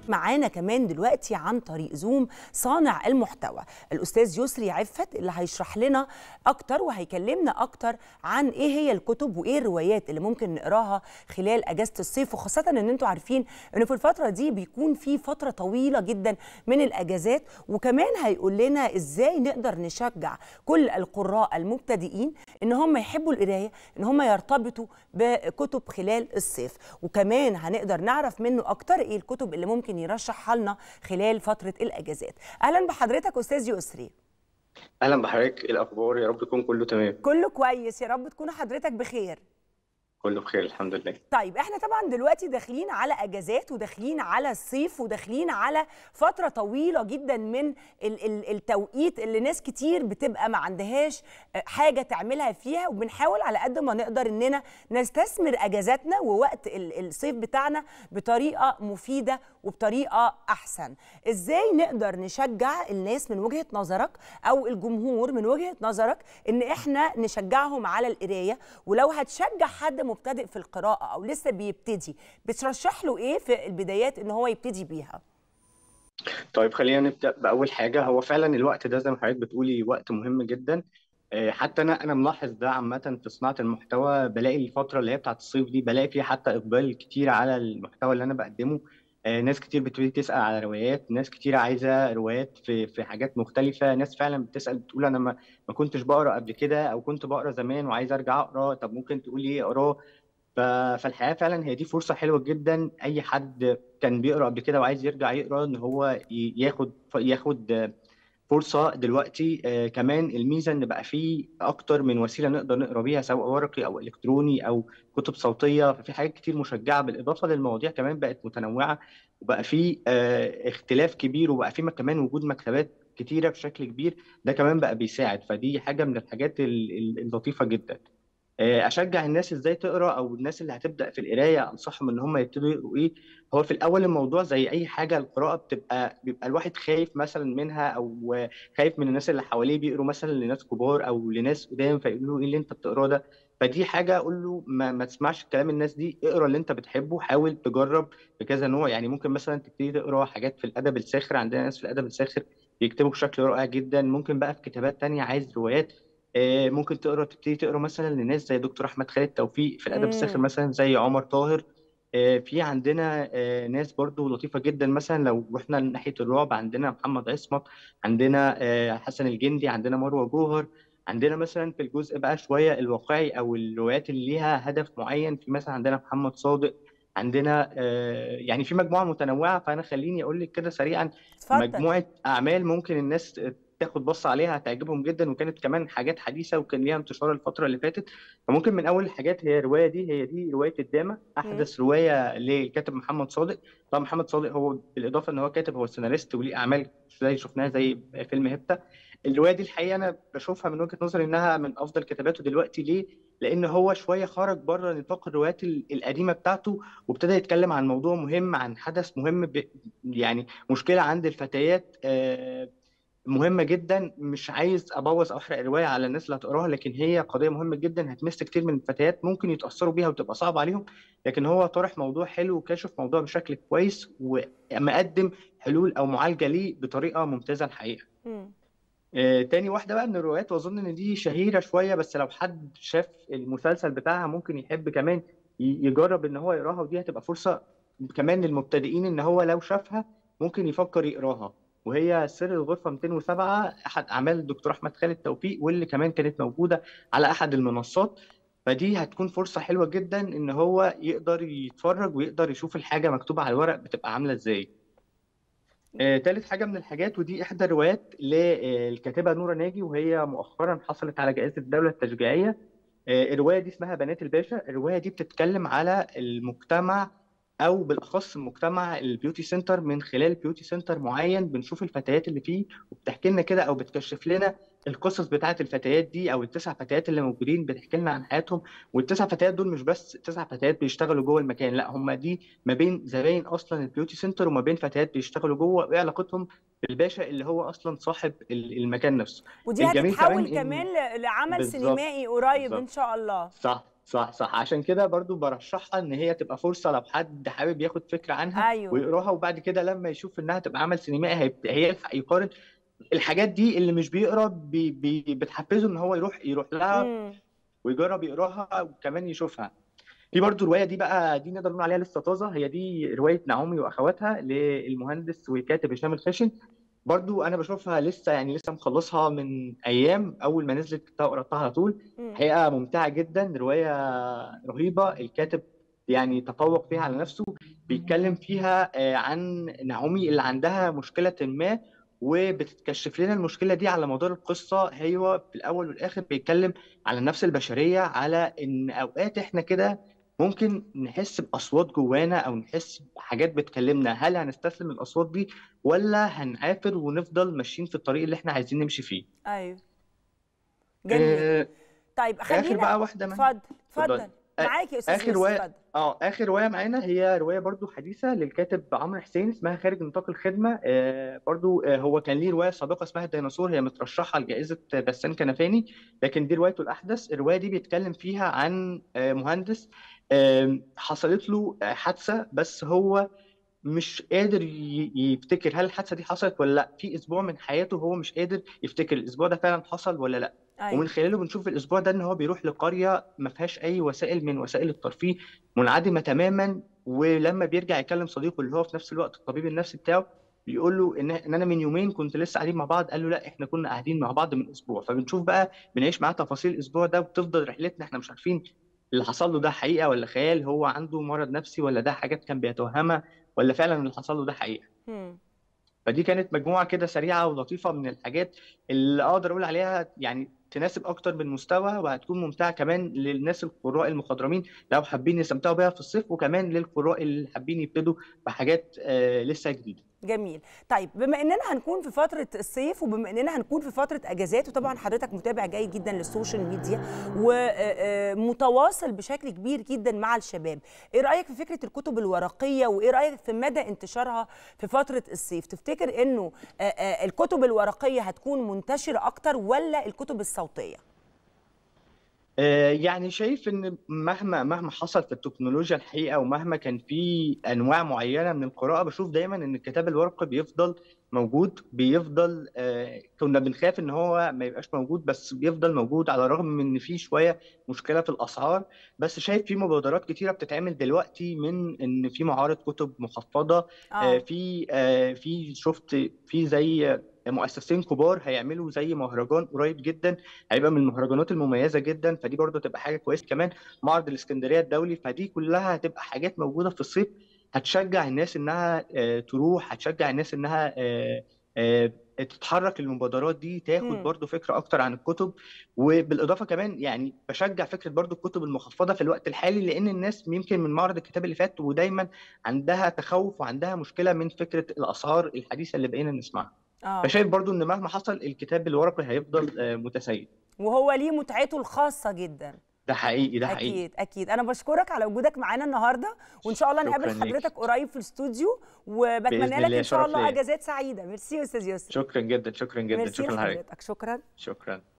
معانا كمان دلوقتي عن طريق زوم صانع المحتوى الاستاذ يسري عفت اللي هيشرح لنا اكتر وهيكلمنا اكتر عن ايه هي الكتب وايه الروايات اللي ممكن نقراها خلال اجازه الصيف وخاصه ان انتوا عارفين ان في الفتره دي بيكون في فتره طويله جدا من الاجازات وكمان هيقول لنا ازاي نقدر نشجع كل القراء المبتدئين ان هم يحبوا القرايه ان هم يرتبطوا بكتب خلال الصيف وكمان هنقدر نعرف منه اكتر ايه الكتب اللي ممكن يرشحها لنا خلال فتره الاجازات اهلا بحضرتك استاذ يسري اهلا بحضرتك ايه الاخبار يا رب يكون كله تمام كله كويس يا رب تكون حضرتك بخير كله بخير الحمد لله طيب احنا طبعا دلوقتي داخلين على اجازات وداخلين على الصيف وداخلين على فتره طويله جدا من ال ال التوقيت اللي ناس كتير بتبقى ما عندهاش حاجه تعملها فيها وبنحاول على قد ما نقدر اننا نستثمر اجازاتنا ووقت ال الصيف بتاعنا بطريقه مفيده وبطريقه احسن ازاي نقدر نشجع الناس من وجهه نظرك او الجمهور من وجهه نظرك ان احنا نشجعهم على القرايه ولو هتشجع حد مبتدئ في القراءة أو لسه بيبتدي بترشح له إيه في البدايات إن هو يبتدي بيها؟ طيب خلينا نبدأ بأول حاجة هو فعلا الوقت ده زي ما حضرتك بتقولي وقت مهم جدا حتى أنا أنا ملاحظ ده عامة في صناعة المحتوى بلاقي الفترة اللي هي بتاعت الصيف دي بلاقي فيها حتى إقبال كتير على المحتوى اللي أنا بقدمه ناس كتير بتبتدي تسأل على روايات ناس كتير عايزة روايات في في حاجات مختلفة ناس فعلا بتسأل بتقول أنا ما, ما كنتش بقرأ قبل كده أو كنت بقرأ زمان وعايز أرجع أقرأ طب ممكن تقولي إيه أقراه فالحقيقة فعلا هي دي فرصة حلوة جدا أي حد كان بيقرأ قبل كده وعايز يرجع يقرأ إن هو ياخد ياخد فرصة دلوقتي آه كمان الميزة إن بقى فيه أكتر من وسيلة نقدر نقرأ بيها سواء ورقي أو إلكتروني أو كتب صوتية ففي حاجات كتير مشجعة بالإضافة للمواضيع كمان بقت متنوعة وبقى فيه آه اختلاف كبير وبقى فيه كمان وجود مكتبات كتيرة بشكل كبير ده كمان بقى بيساعد فدي حاجة من الحاجات اللطيفة جدا اشجع الناس ازاي تقرا او الناس اللي هتبدا في القرايه انصحهم ان هم يبتدوا يقروا ايه هو في الاول الموضوع زي اي حاجه القراءه بتبقى بيبقى الواحد خايف مثلا منها او خايف من الناس اللي حواليه بيقروا مثلا لناس كبار او لناس قدام فيقولوا له ايه اللي انت بتقراه ده فدي حاجه اقول له ما, ما تسمعش كلام الناس دي اقرا اللي انت بتحبه حاول تجرب بكذا نوع يعني ممكن مثلا تبتدي تقرا حاجات في الادب الساخر عندنا ناس في الادب الساخر بيكتبوا بشكل رائع جدا ممكن بقى في كتابات تانية عايز روايات ممكن تقرا تبتدي تقرا مثلا لناس زي دكتور احمد خالد توفيق في الادب الساخر مثلا زي عمر طاهر في عندنا ناس برضو لطيفه جدا مثلا لو رحنا ناحيه الرعب عندنا محمد عصمت عندنا حسن الجندي عندنا مروه جوهر عندنا مثلا في الجزء بقى شويه الواقعي او الروايات اللي ليها هدف معين في مثلا عندنا محمد صادق عندنا يعني في مجموعه متنوعه فانا خليني اقول لك كده سريعا اتفضل. مجموعه اعمال ممكن الناس تاخد بصة عليها هتعجبهم جدا وكانت كمان حاجات حديثة وكان ليها انتشار الفترة اللي فاتت فممكن من أول الحاجات هي الرواية دي هي دي رواية الدامة أحدث رواية للكاتب محمد صادق طبعا محمد صادق هو بالإضافة إن هو كاتب هو سيناريست وليه أعمال زي شفناها زي فيلم هيبتا الرواية دي الحقيقة أنا بشوفها من وجهة نظري إنها من أفضل كتاباته دلوقتي ليه؟ لأن هو شوية خرج بره نطاق الروايات القديمة بتاعته وابتدى يتكلم عن موضوع مهم عن حدث مهم ب... يعني مشكلة عند الفتيات آه مهمه جدا مش عايز ابوظ او احرق روايه على الناس اللي هتقراها لكن هي قضيه مهمه جدا هتمس كتير من الفتيات ممكن يتاثروا بيها وتبقى صعبه عليهم لكن هو طرح موضوع حلو وكاشف موضوع بشكل كويس ومقدم حلول او معالجه ليه بطريقه ممتازه الحقيقه. آه تاني واحده بقى من الروايات واظن ان دي شهيره شويه بس لو حد شاف المسلسل بتاعها ممكن يحب كمان يجرب ان هو يقراها ودي هتبقى فرصه كمان للمبتدئين ان هو لو شافها ممكن يفكر يقراها. وهي سر الغرفة 207 أحد أعمال الدكتور أحمد خالد توفيق واللي كمان كانت موجودة على أحد المنصات فدي هتكون فرصة حلوة جدا إن هو يقدر يتفرج ويقدر يشوف الحاجة مكتوبة على الورق بتبقى عاملة إزاي. آه، تالت حاجة من الحاجات ودي إحدى الروايات للكاتبة نورة ناجي وهي مؤخرا حصلت على جائزة الدولة التشجيعية. آه، الرواية دي اسمها بنات الباشا، الرواية دي بتتكلم على المجتمع او بالاخص مجتمع البيوتي سنتر من خلال بيوتي سنتر معين بنشوف الفتيات اللي فيه وبتحكي لنا كده او بتكشف لنا القصص بتاعه الفتيات دي او التسع فتيات اللي موجودين بتحكي لنا عن حياتهم والتسع فتيات دول مش بس تسع فتيات بيشتغلوا جوه المكان لا هم دي ما بين زباين اصلا البيوتي سنتر وما بين فتيات بيشتغلوا جوه وايه علاقتهم بالباشا اللي هو اصلا صاحب المكان نفسه ودي هتتحول كمان لعمل سينمائي قريب ان شاء الله صح صح صح عشان كده برضو برشحها ان هي تبقى فرصه لو حد حابب ياخد فكره عنها ايوه ويقراها وبعد كده لما يشوف انها تبقى عمل سينمائي هيبت- هيلحق يقارن الحاجات دي اللي مش بيقرا بي بي بتحفزه ان هو يروح يروح لها امم ويجرب يقراها وكمان يشوفها في برضو الروايه دي بقى دي نقدر نقول عليها لسه طازه هي دي روايه نعومي واخواتها للمهندس والكاتب هشام الخاشن برضو انا بشوفها لسه يعني لسه مخلصها من ايام اول ما نزلت كنت قرأتها على طول امم حقيقه ممتعه جدا روايه رهيبه الكاتب يعني تفوق فيها على نفسه بيتكلم فيها آه، عن نعومي اللي عندها مشكله ما وبتتكشف لنا المشكله دي على مدار القصه هو في الاول والاخر بيتكلم على النفس البشريه على ان اوقات احنا كده ممكن نحس باصوات جوانا او نحس بحاجات بتكلمنا هل هنستسلم الاصوات دي ولا هنعافر ونفضل ماشيين في الطريق اللي احنا عايزين نمشي فيه ايوه جميل آه، طيب اخر خلينا بقى واحده من اتفضل اتفضلي اتفضل آه، معاك يا استاذ اخر يوسف روايه اتفضل اه اخر روايه معانا هي روايه برضو حديثه للكاتب عمرو حسين اسمها خارج نطاق الخدمه آه برضو آه هو كان ليه روايه سابقه اسمها الديناصور هي مترشحه لجائزه بسام كنفاني لكن دي روايته الاحدث الروايه دي بيتكلم فيها عن آه مهندس آه حصلت له آه حادثه بس هو مش قادر ي- يفتكر هل الحادثه دي حصلت ولا لا في اسبوع من حياته هو مش قادر يفتكر الاسبوع ده فعلا حصل ولا لا ومن ايوه خلاله بنشوف الاسبوع ده ان هو بيروح لقريه ما فيهاش اي وسائل من وسائل الترفيه منعدمه تماما ولما بيرجع يكلم صديقه اللي هو في نفس الوقت الطبيب النفسي بتاعه بيقول له ان ان انا من يومين كنت لسه قاعدين مع بعض قال له لا احنا كنا قاعدين مع بعض من اسبوع فبنشوف بقى بنعيش معاه تفاصيل الاسبوع ده وبتفضل رحلتنا احنا مش عارفين اللي حصل له ده حقيقه ولا خيال هو عنده مرض نفسي ولا ده حاجات كان بيتوهمها ولا فعلا اللي حصل له ده حقيقه مم. فدي كانت مجموعة كده سريعة ولطيفة من الحاجات اللي أقدر أقول عليها يعني تناسب أكتر بالمستوى وهتكون ممتعة كمان للناس القراء المخضرمين لو حابين يستمتعوا بيها في الصيف وكمان للقراء اللي حابين يبتدوا بحاجات آه لسه جديدة. جميل طيب بما اننا هنكون في فتره الصيف وبما اننا هنكون في فتره اجازات وطبعا حضرتك متابع جيد جدا للسوشيال ميديا ومتواصل بشكل كبير جدا مع الشباب ايه رايك في فكره الكتب الورقيه وايه رايك في مدى انتشارها في فتره الصيف تفتكر انه آه، آه، الكتب الورقيه هتكون منتشره اكتر ولا الكتب الصوتيه آه، يعني شايف ان مهما مهما حصل في التكنولوجيا الحقيقه ومهما كان في انواع معينه من القراءه بشوف دايما ان الكتاب الورقي بيفضل موجود بيفضل آه، كنا بنخاف ان هو ما يبقاش موجود بس بيفضل موجود على الرغم من ان في شويه مشكله في الاسعار بس شايف في مبادرات كتيره بتتعمل دلوقتي من ان في معارض كتب مخفضه آه، اه في آه، في شفت في زي مؤسسين كبار هيعملوا زي مهرجان قريب جدا هيبقى من المهرجانات المميزه جدا فدي برضو تبقى حاجه كويسه كمان معرض الاسكندريه الدولي فدي كلها هتبقى حاجات موجوده في الصيف هتشجع الناس انها آه، تروح هتشجع الناس انها آه، آه، تتحرك المبادرات دي تاخد مم. برضو فكره اكتر عن الكتب وبالاضافه كمان يعني بشجع فكره برضو الكتب المخفضه في الوقت الحالي لان الناس يمكن من معرض الكتاب اللي فات ودايما عندها تخوف وعندها مشكله من فكره الاسعار الحديثه اللي بقينا نسمعها اه فشايف برضو ان مهما حصل الكتاب الورقي هيفضل آه، متسيد وهو ليه متعته الخاصه جدا ده حقيقي ده حقيقي اكيد اكيد انا بشكرك على وجودك معانا النهارده وان شاء الله نقابل شكرا ليك حضرتك قريب في الاستوديو وبتمنى بإذن لك الله ان شاء شرف الله ليا اجازات سعيده ميرسي يا استاذ يوسف شكرا جدا شكرا جدا ميرسي شكرا لحضرتك لحضرتك شكرا شكرا